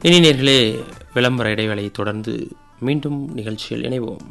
இனி நேர்களே விளம்பர இடைவேளையை தொடர்ந்து மீண்டும் நிகழ்ச்சியில் இணைவோம்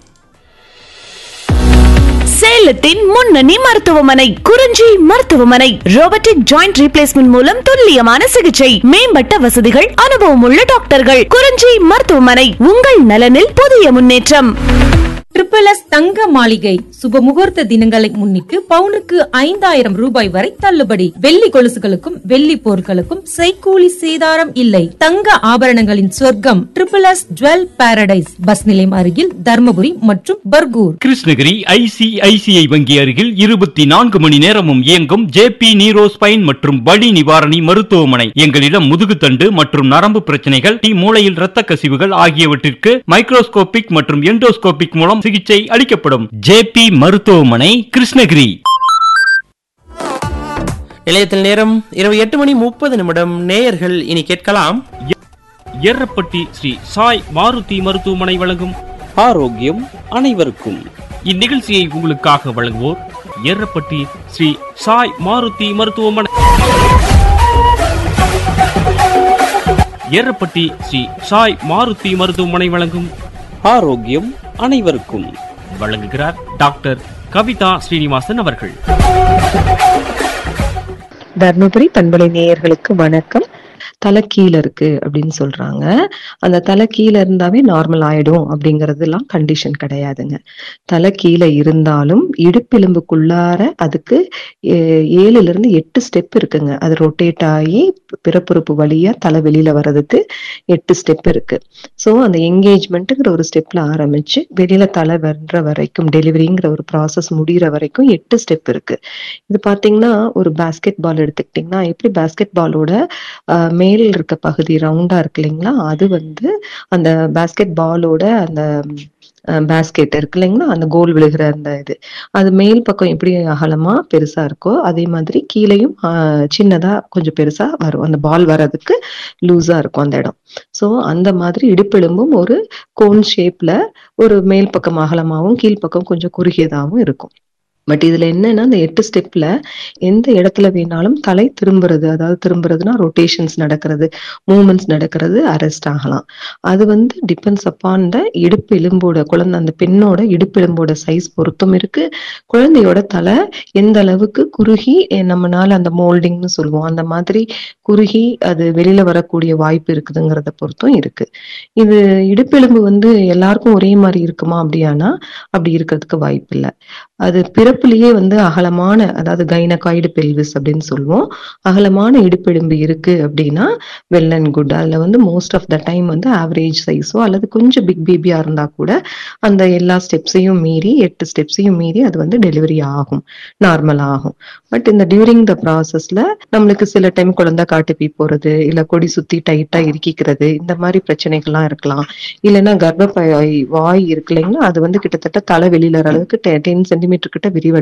சேலத்தின் முன்னணி மருத்துவமனை குறிஞ்சி மருத்துவமனை ரோபோட்டிக் ஜாயிண்ட் ரீப்ளேஸ்மெண்ட் மூலம் துல்லியமான சிகிச்சை மேம்பட்ட வசதிகள் அனுபவம் உள்ள டாக்டர்கள் குறிஞ்சி மருத்துவமனை உங்கள் நலனில் புதிய முன்னேற்றம் ட்ரிபிள் எஸ் தங்க மாளிகை சுப முகூர்த்த தினங்களை முன்னிட்டு பவுனுக்கு ஐந்தாயிரம் ரூபாய் வரை தள்ளுபடி வெள்ளி கொலுசுகளுக்கும் வெள்ளி பொருட்களுக்கும் செய்கூலி சேதாரம் இல்லை தங்க ஆபரணங்களின் சொர்க்கம் triple S jewel paradise bus நிலையம் அருகில் தர்மபுரி மற்றும் பர்கூர் கிருஷ்ணகிரி ஐசிஐசிஐ வங்கி அருகில் இருபத்தி நான்கு மணி நேரமும் இயங்கும் ஜேபி நீரோ ஸ்பைன் மற்றும் வலி நிவாரணி மருத்துவமனை எங்களிடம் முதுகுத்தண்டு மற்றும் நரம்பு பிரச்சனைகள் டி மூளையில் இரத்த கசிவுகள் ஆகியவற்றிற்கு மைக்ரோஸ்கோபிக் மற்றும் எண்டோஸ்கோபிக் மூலம் சிகிச்சை அளிக்கப்படும் ஜேபி மருத்துவமனை கிருஷ்ணகிரி நிலையத்தில் நேரம் இரவு எட்டு மணி முப்பது நிமிடம் நேயர்கள் இனி கேட்கலாம் எர்ரப்பட்டி ஸ்ரீ சாய் மாருதி மருத்துவமனை வழங்கும் ஆரோக்கியம் அனைவருக்கும் இந்நிகழ்ச்சியை உங்களுக்காக வழங்குவோர் எர்ரப்பட்டி ஸ்ரீ சாய் மாருதி மருத்துவமனை எர்ரப்பட்டி ஸ்ரீ சாய் மாருதி மருத்துவமனை வழங்கும் ஆரோக்கியம் அனைவருக்கும் வழங்குகிறார் டாக்டர் கவிதா ஸ்ரீனிவாசன் அவர்கள் தர்மபுரி பண்பலை நேயர்களுக்கு வணக்கம் தலை கீழ இருக்கு அப்படின்னு சொல்றாங்க அந்த தலை கீழ இருந்தாவே நார்மல் ஆயிடும் அப்படிங்கறதுலாம் கண்டிஷன் கிடையாதுங்க தலை கீழே இருந்தாலும் இடுப்பெலும்புக்குள்ளார அதுக்கு ஏ- ஏழுல இருந்து எட்டு ஸ்டெப் இருக்குங்க அது ரொட்டேட் ஆகி பிறப்புறுப்பு வழியா தலை வெளியில வர்றதுக்கு எட்டு ஸ்டெப் இருக்கு ஸோ அந்த என்கேஜ்மெண்ட்டுங்கிற ஒரு ஸ்டெப்ல ஆரம்பிச்சு வெளியில தலை வர்ற வரைக்கும் டெலிவரிங்கிற ஒரு ப்ராசஸ் முடியிற வரைக்கும் எட்டு ஸ்டெப் இருக்கு இது பாத்தீங்கன்னா ஒரு பாஸ்கெட் பால் எடுத்துக்கிட்டிங்கன்னா எப்படி பாஸ்கெட் பாலோட மேல் இருக்க பகுதி ரவுண்டா இருக்கு இல்லைங்களா அது வந்து அந்த பாஸ்கெட் பாலோட அந்த பேஸ்கெட் இருக்கு இல்லைங்களா அந்த கோல் விழுகிற அந்த இது அது மேல் பக்கம் எப்படி அகலமா பெருசா இருக்கோ அதே மாதிரி கீழேயும் ஆஹ், சின்னதா கொஞ்சம் பெருசா வரும் அந்த பால் வர்றதுக்கு லூஸா இருக்கும் அந்த இடம் சோ அந்த மாதிரி இடுப்பெலும்பும் ஒரு கோன் ஷேப்ல ஒரு மேல் பக்கம் அகலமாவும் கீழ்ப்பக்கம் கொஞ்சம் குறுகியதாகவும் இருக்கும் பட் இதுல என்னன்னா இந்த எட்டு ஸ்டெப்ல எந்த இடத்துல வேணாலும் தலை திரும்புறது அதாவது திரும்புறதுன்னா ரொட்டேஷன்ஸ் நடக்கிறது மூமெண்ட்ஸ் நடக்கிறது அரெஸ்ட் ஆகலாம் அது வந்து டிபெண்ட்ஸ் அப்பான் த இடுப்பு எலும்போட குழந்தை அந்த பெண்ணோட இடுப்பு எலும்போட சைஸ் பொறுத்தும் இருக்கு குழந்தையோட தலை எந்த அளவுக்கு குறுகி அஹ் நம்மனால அந்த மோல்டிங்னு சொல்லுவோம் அந்த மாதிரி குறுகி அது வெளியில வரக்கூடிய வாய்ப்பு இருக்குதுங்கிறத பொறுத்தும் இருக்கு இது இடுப்பெலும்பு வந்து எல்லாருக்கும் ஒரே மாதிரி இருக்குமா அப்படியானா அப்படி இருக்கிறதுக்கு வாய்ப்பு இல்லை அது பிறப்புலயே வந்து அகலமான அதாவது கைனகாய்டு பெல்விஸ் அப்படின்னு சொல்லுவோம் அகலமான இடுப்பெலும்பு இருக்கு அப்படின்னா வெல் அண்ட் குட் அதுல வந்து மோஸ்ட் ஆஃப் த டைம் வந்து ஆவரேஜ் சைஸோ அல்லது கொஞ்சம் பிக் பேபியா இருந்தா கூட அந்த எல்லா ஸ்டெப்ஸையும் மீறி எட்டு ஸ்டெப்ஸையும் மீறி அது வந்து டெலிவரி ஆகும் நார்மல் ஆகும் பட் இந்த டியூரிங் த ப்ராசஸ்ல நம்மளுக்கு சில டைம் குழந்தை காட்டுப்பி போறது இல்ல கொடி சுத்தி டைட்டா இறுக்கிக்கிறது இந்த மாதிரி பிரச்சனைகள்லாம் இருக்கலாம் இல்லைன்னா கர்ப்பப்பை வாய் இருக்கு இல்லைங்களா அது வந்து கிட்டத்தட்ட தலை வெளியில வர அளவுக்கு டென் சென்டிமீட்டர் கிட்ட விரிவடை